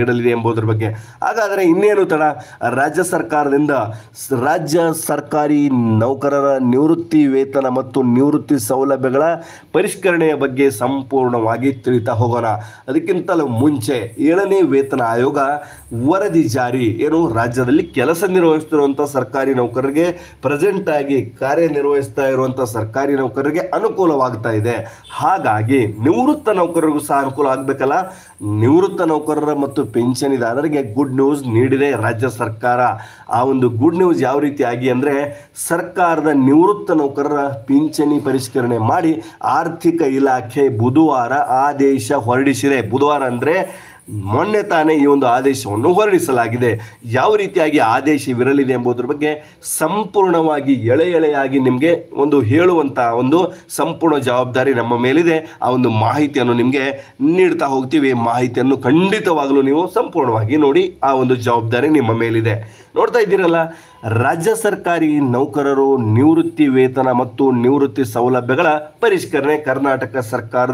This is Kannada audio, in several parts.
ನೀಡಲಿದೆ ಎಂಬುದರ ಬಗ್ಗೆ ಹಾಗಾದರೆ ಇನ್ನೇನು ತಡ ರಾಜ್ಯ ಸರ್ಕಾರದಿಂದ ಸ್- ರಾಜ್ಯ ಸರ್ಕಾರಿ ನೌಕರರ ನಿವೃತ್ತಿ ವೇತನ ಮತ್ತು ನಿವೃತ್ತಿ ಸೌಲಭ್ಯಗಳ ಪರಿಷ್ಕರಣೆಯ ಬಗ್ಗೆ ಸಂಪೂರ್ಣವಾಗಿ ತಿಳಿತಾ ಹೋಗೋಣ ಅದಕ್ಕಿಂತಲೂ ಮುಂಚೆ ಏಳನೇ ವೇತನ ಆಯೋಗ ವರದಿ ಜಾರಿ ಏನು ರಾಜ್ಯದಲ್ಲಿ ಕೆಲಸ ನಿರ್ವಹಿಸುತ್ತಿರುವಂಥ ಸರ್ಕಾರಿ ನೌಕರರಿಗೆ ಪ್ರೆಸೆಂಟ್ ಆಗಿ ಕಾರ್ಯನಿರ್ವಹಿಸ್ತಾ ಇರುವಂಥ ಸರ್ಕಾರಿ ನೌಕರರಿಗೆ ಅನುಕೂಲವಾಗ್ತಾ ಇದೆ ಹಾಗಾಗಿ ನಿವೃತ್ತ ನೌಕರರಿಗೂ ಸಹ ಅನುಕೂಲ ಆಗಬೇಕಲ್ಲ ನಿವೃತ್ತ ನೌಕರರ ಮತ್ತು ಪಿಂಚಣಿದಾರರಿಗೆ ಗುಡ್ ನ್ಯೂಸ್ ನೀಡಿದೆ ರಾಜ್ಯ ಸರ್ಕಾರ ಆ ಒಂದು ಗುಡ್ ನ್ಯೂಸ್ ಯಾವ ರೀತಿಯಾಗಿ ಅಂದರೆ ಸರ್ಕಾರದ ನಿವೃತ್ತ ನೌಕರರ ಪಿಂಚಣಿ ಪರಿಷ್ಕರಣೆ ಮಾಡಿ ಆರ್ಥಿಕ ಇಲಾಖೆ ಬುಧವಾರ ಆದೇಶ ಹೊರಡಿಸಿದೆ ಬುಧವಾರ ಅಂದರೆ ಮೊನ್ನೆ ತಾನೇ ಈ ಒಂದು ಆದೇಶವನ್ನು ಹೊರಡಿಸಲಾಗಿದೆ ಯಾವ ರೀತಿಯಾಗಿ ಆದೇಶವಿರಲಿದೆ ಎಂಬುದರ ಬಗ್ಗೆ ಸಂಪೂರ್ಣವಾಗಿ ಎಳೆ ಎಳೆಯಾಗಿ ನಿಮಗೆ ಒಂದು ಹೇಳುವಂಥ ಒಂದು ಸಂಪೂರ್ಣ ಜವಾಬ್ದಾರಿ ನಮ್ಮ ಮೇಲಿದೆ ಆ ಒಂದು ಮಾಹಿತಿಯನ್ನು ನಿಮಗೆ ನೀಡ್ತಾ ಹೋಗ್ತೀವಿ ಮಾಹಿತಿಯನ್ನು ಖಂಡಿತವಾಗಲೂ ನೀವು ಸಂಪೂರ್ಣವಾಗಿ ನೋಡಿ ಆ ಒಂದು ಜವಾಬ್ದಾರಿ ನಿಮ್ಮ ಮೇಲಿದೆ ನೋಡ್ತಾ ಇದ್ದೀರಲ್ಲ ರಾಜ್ಯ ಸರ್ಕಾರಿ ನೌಕರರು ನಿವೃತ್ತಿ ವೇತನ ಮತ್ತು ನಿವೃತ್ತಿ ಸೌಲಭ್ಯಗಳ ಪರಿಷ್ಕರಣೆ ಕರ್ನಾಟಕ ಸರ್ಕಾರದ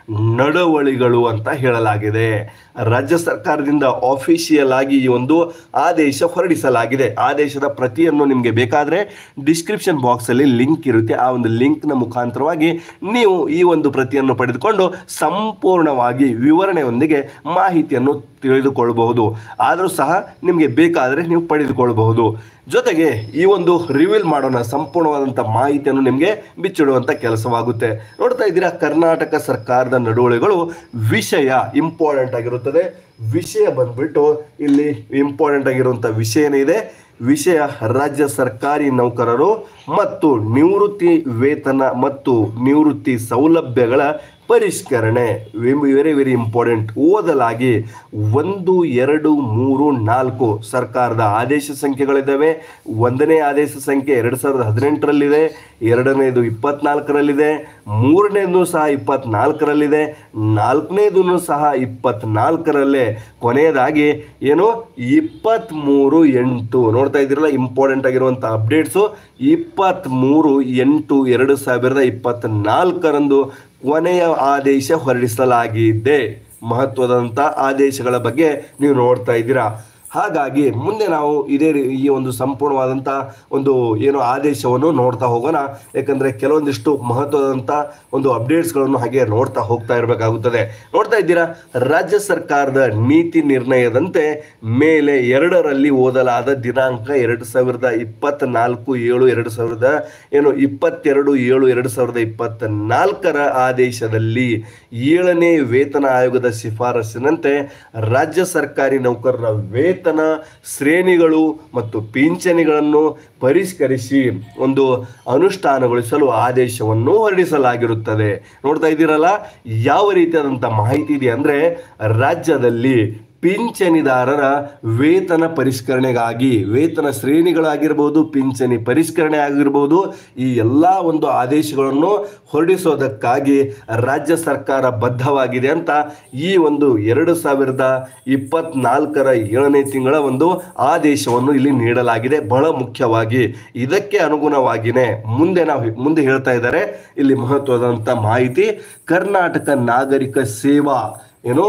ನಡವಳಿಗಳು ಅಂತ ಹೇಳಲಾಗಿದೆ ರಾಜ್ಯ ಸರ್ಕಾರದಿಂದ ಆಫಿಷಿಯಲ್ ಆಗಿ ಈ ಒಂದು ಆದೇಶ ಹೊರಡಿಸಲಾಗಿದೆ ಆದೇಶದ ಪ್ರತಿಯನ್ನು ನಿಮಗೆ ಬೇಕಾದರೆ ಡಿಸ್ಕ್ರಿಪ್ಷನ್ ಬಾಕ್ಸಲ್ಲಿ ಲಿಂಕ್ ಇರುತ್ತೆ ಆ ಒಂದು ಲಿಂಕ್ನ ಮುಖಾಂತರವಾಗಿ ನೀವು ಈ ಒಂದು ಪ್ರತಿಯನ್ನು ಪಡೆದುಕೊಂಡು ಸಂಪೂರ್ಣವಾಗಿ ವಿವರಣೆಯೊಂದಿಗೆ ಮಾಹಿತಿಯನ್ನು ತಿಳಿದುಕೊಳ್ಳಬಹುದು ಆದರೂ ಸಹ ನಿಮಗೆ ಬೇಕಾದರೆ ನೀವು ಪಡೆದುಕೊಳ್ಳಬಹುದು ಜೊತೆಗೆ ಈ ಒಂದು ರಿವೀಲ್ ಮಾಡೋಣ ಸಂಪೂರ್ಣವಾದಂಥ ಮಾಹಿತಿಯನ್ನು ನಿಮಗೆ ಬಿಚ್ಚಿಡುವಂಥ ಕೆಲಸವಾಗುತ್ತೆ ನೋಡ್ತಾ ಇದ್ದೀರಾ ಕರ್ನಾಟಕ ಸರ್ಕಾರದ ನಡವಳಿಗಳು ವಿಷಯ ಇಂಪಾರ್ಟೆಂಟ್ ಆಗಿರುತ್ತದೆ ವಿಷಯ ಬಂದ್ಬಿಟ್ಟು ಇಲ್ಲಿ ಇಂಪಾರ್ಟೆಂಟ್ ಆಗಿರುವಂಥ ವಿಷಯ ಏನಿದೆ ವಿಷಯ ರಾಜ್ಯ ಸರ್ಕಾರಿ ನೌಕರರು ಮತ್ತು ನಿವೃತ್ತಿ ವೇತನ ಮತ್ತು ನಿವೃತ್ತಿ ಸೌಲಭ್ಯಗಳ ಪರಿಷ್ಕರಣೆ ವೆರಿ ವೆರಿ ಇಂಪಾರ್ಟೆಂಟ್ ಓದಲಾಗಿ ಒಂದು ಎರಡು ಮೂರು ನಾಲ್ಕು ಸರ್ಕಾರದ ಆದೇಶ ಸಂಖ್ಯೆಗಳಿದ್ದಾವೆ ಒಂದನೇ ಆದೇಶ ಸಂಖ್ಯೆ ಎರಡು ಸಾವಿರದ ಹದಿನೆಂಟರಲ್ಲಿದೆ ಎರಡನೇದು ಇಪ್ಪತ್ನಾಲ್ಕರಲ್ಲಿದೆ ಮೂರನೇದು ಸಹ ಇಪ್ಪತ್ನಾಲ್ಕರಲ್ಲಿದೆ ನಾಲ್ಕನೇದು ಸಹ ಇಪ್ಪತ್ನಾಲ್ಕರಲ್ಲೇ ಕೊನೆಯದಾಗಿ ಏನು ಇಪ್ಪತ್ತ್ಮೂರು ಎಂಟು ನೋಡ್ತಾ ಇದ್ದೀರಲ್ಲ ಇಂಪಾರ್ಟೆಂಟ್ ಆಗಿರುವಂಥ ಅಪ್ಡೇಟ್ಸು ಇಪ್ಪತ್ತ್ಮೂರು ಎಂಟು ಎರಡು ಸಾವಿರದ ಇಪ್ಪತ್ತ್ನಾಲ್ಕರಂದು ಕೊನೆಯ ಆದೇಶ ಹೊರಡಿಸಲಾಗಿದೆ ಮಹತ್ವದಂಥ ಆದೇಶಗಳ ಬಗ್ಗೆ ನೀವು ನೋಡ್ತಾ ಇದ್ದೀರಾ ಹಾಗಾಗಿ ಮುಂದೆ ನಾವು ಇದೇ ರೀ- ಈ ಒಂದು ಸಂಪೂರ್ಣವಾದಂಥ ಒಂದು ಏನು ಆದೇಶವನ್ನು ನೋಡ್ತಾ ಹೋಗೋಣ ಯಾಕಂದರೆ ಕೆಲವೊಂದಿಷ್ಟು ಮಹತ್ವದಂಥ ಒಂದು ಅಪ್ಡೇಟ್ಸ್ಗಳನ್ನು ಹಾಗೆ ನೋಡ್ತಾ ಹೋಗ್ತಾ ಇರಬೇಕಾಗುತ್ತದೆ ನೋಡ್ತಾ ಇದ್ದೀರಾ ರಾಜ್ಯ ಸರ್ಕಾರದ ನೀತಿ ನಿರ್ಣಯದಂತೆ ಮೇಲೆ ಎರಡರಲ್ಲಿ ಓದಲಾದ ದಿನಾಂಕ ಎರಡು ಸಾವಿರದ ಇಪ್ಪತ್ನಾಲ್ಕು ಏಳು ಎರಡು ಸಾವಿರದ ಏನು ಇಪ್ಪತ್ತೆರಡು ಏಳು ಎರಡು ಸಾವಿರದ ಇಪ್ಪತ್ನಾಲ್ಕರ ಆದೇಶದಲ್ಲಿ ಏಳನೇ ವೇತನ ಆಯೋಗದ ಶಿಫಾರಸಿನಂತೆ ರಾಜ್ಯ ಸರ್ಕಾರಿ ನೌಕರರ ವೇತನ ಶ್ರೇಣಿಗಳು ಮತ್ತು ಪಿಂಚಣಿಗಳನ್ನು ಪರಿಷ್ಕರಿಸಿ ಒಂದು ಅನುಷ್ಠಾನಗೊಳಿಸಲು ಆದೇಶವನ್ನು ಹೊರಡಿಸಲಾಗಿರುತ್ತದೆ ನೋಡ್ತಾ ಇದ್ದೀರಲ್ಲ ಯಾವ ರೀತಿಯಾದಂಥ ಮಾಹಿತಿ ಇದೆ ಅಂದರೆ ರಾಜ್ಯದಲ್ಲಿ ಪಿಂಚಣಿದಾರರ ವೇತನ ಪರಿಷ್ಕರಣೆಗಾಗಿ ವೇತನ ಶ್ರೇಣಿಗಳಾಗಿರ್ಬೋದು ಪಿಂಚಣಿ ಪರಿಷ್ಕರಣೆ ಆಗಿರ್ಬೋದು ಈ ಎಲ್ಲ ಒಂದು ಆದೇಶಗಳನ್ನು ಹೊರಡಿಸೋದಕ್ಕಾಗಿ ರಾಜ್ಯ ಸರ್ಕಾರ ಬದ್ಧವಾಗಿದೆ ಅಂತ ಈ ಒಂದು ಎರಡು ಸಾವಿರದ ಇಪ್ಪತ್ನಾಲ್ಕರ ಏಳನೇ ತಿಂಗಳ ಒಂದು ಆದೇಶವನ್ನು ಇಲ್ಲಿ ನೀಡಲಾಗಿದೆ ಬಹಳ ಮುಖ್ಯವಾಗಿ ಇದಕ್ಕೆ ಅನುಗುಣವಾಗಿಯೇ ಮುಂದೆ ನಾವು ಮುಂದೆ ಹೇಳ್ತಾ ಇದ್ದಾರೆ ಇಲ್ಲಿ ಮಹತ್ವದಂತ ಮಾಹಿತಿ ಕರ್ನಾಟಕ ನಾಗರಿಕ ಸೇವಾ ಏನು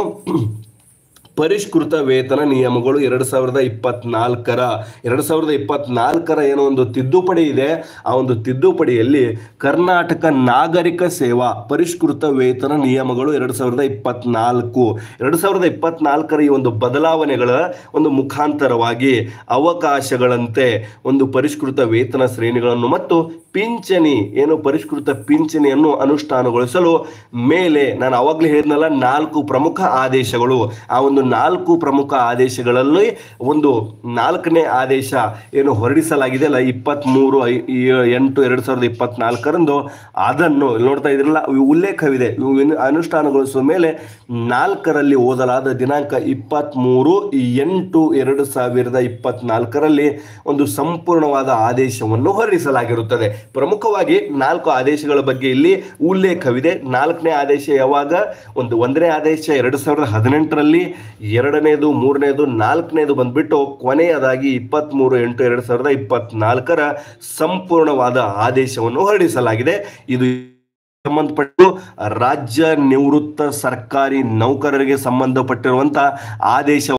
ಪರಿಷ್ಕೃತ ವೇತನ ನಿಯಮಗಳು ಎರಡು ಸಾವಿರದ ಇಪ್ಪತ್ನಾಲ್ಕರ ಎರಡು ಸಾವಿರದ ಇಪ್ಪತ್ನಾಲ್ಕರ ಏನೋ ಒಂದು ತಿದ್ದುಪಡಿ ಇದೆ ಆ ಒಂದು ತಿದ್ದುಪಡಿಯಲ್ಲಿ ಕರ್ನಾಟಕ ನಾಗರಿಕ ಸೇವಾ ಪರಿಷ್ಕೃತ ವೇತನ ನಿಯಮಗಳು ಎರಡು ಸಾವಿರದ ಇಪ್ಪತ್ನಾಲ್ಕು ಎರಡು ಸಾವಿರದ ಇಪ್ಪತ್ನಾಲ್ಕರ ಈ ಒಂದು ಬದಲಾವಣೆಗಳ ಒಂದು ಮುಖಾಂತರವಾಗಿ ಅವಕಾಶಗಳಂತೆ ಒಂದು ಪರಿಷ್ಕೃತ ವೇತನ ಶ್ರೇಣಿಗಳನ್ನು ಮತ್ತು ಪಿಂಚಣಿ ಏನು ಪರಿಷ್ಕೃತ ಪಿಂಚಣಿಯನ್ನು ಅನುಷ್ಠಾನಗೊಳಿಸಲು ಮೇಲೆ ನಾನು ಅವಾಗಲೇ ಹೇಳಿದ್ನಲ್ಲ ನಾಲ್ಕು ಪ್ರಮುಖ ಆದೇಶಗಳು ಆ ಒಂದು ನಾಲ್ಕು ಪ್ರಮುಖ ಆದೇಶಗಳಲ್ಲಿ ಒಂದು ನಾಲ್ಕನೇ ಆದೇಶ ಏನು ಹೊರಡಿಸಲಾಗಿದೆ ಅಲ್ಲ ಇಪ್ಪತ್ತ್ಮೂರು ಐ ಈ- ಎಂಟು ಎರಡು ಸಾವಿರದ ಇಪ್ಪತ್ನಾಲ್ಕರಂದು ಅದನ್ನು ಇಲ್ಲಿ ನೋಡ್ತಾ ಇದ್ರಲ್ಲ ಉಲ್ಲೇಖವಿದೆ ಇವು ಇನ್ನು ಅನುಷ್ಠಾನಗೊಳಿಸುವ ಮೇಲೆ ನಾಲ್ಕರಲ್ಲಿ ಓದಲಾದ ದಿನಾಂಕ ಇಪ್ಪತ್ತ್ಮೂರು ಎಂಟು ಎರಡು ಸಾವಿರದ ಇಪ್ಪತ್ನಾಲ್ಕರಲ್ಲಿ ಒಂದು ಸಂಪೂರ್ಣವಾದ ಆದೇಶವನ್ನು ಹೊರಡಿಸಲಾಗಿರುತ್ತದೆ ಪ್ರಮುಖವಾಗಿ ನಾಲ್ಕು ಆದೇಶಗಳ ಬಗ್ಗೆ ಇಲ್ಲಿ ಉಲ್ಲೇಖವಿದೆ ನಾಲ್ಕನೇ ಆದೇಶ ಯಾವಾಗ ಒಂದು ಒಂದನೇ ಆದೇಶ ಎರಡು ಸಾವಿರದ ಹದಿನೆಂಟರಲ್ಲಿ ಎರಡನೇದು ಮೂರನೇದು ನಾಲ್ಕನೇದು ಬಂದ್ಬಿಟ್ಟು ಕೊನೆಯದಾಗಿ ಇಪ್ಪತ್ತ್ಮೂರು ಎಂಟು ಎರಡು ಸಾವಿರದ ಇಪ್ಪತ್ನಾಲ್ಕರ ಸಂಪೂರ್ಣವಾದ ಆದೇಶವನ್ನು ಹೊರಡಿಸಲಾಗಿದೆ ಇದು ಸಂಬಂಧಪಟ್ಟು ರಾಜ್ಯ ನಿವೃತ್ತ ಸರ್ಕಾರಿ ನೌಕರರಿಗೆ ಸಂಬಂಧಪಟ್ಟಿರುವಂತಹ ಆದೇಶ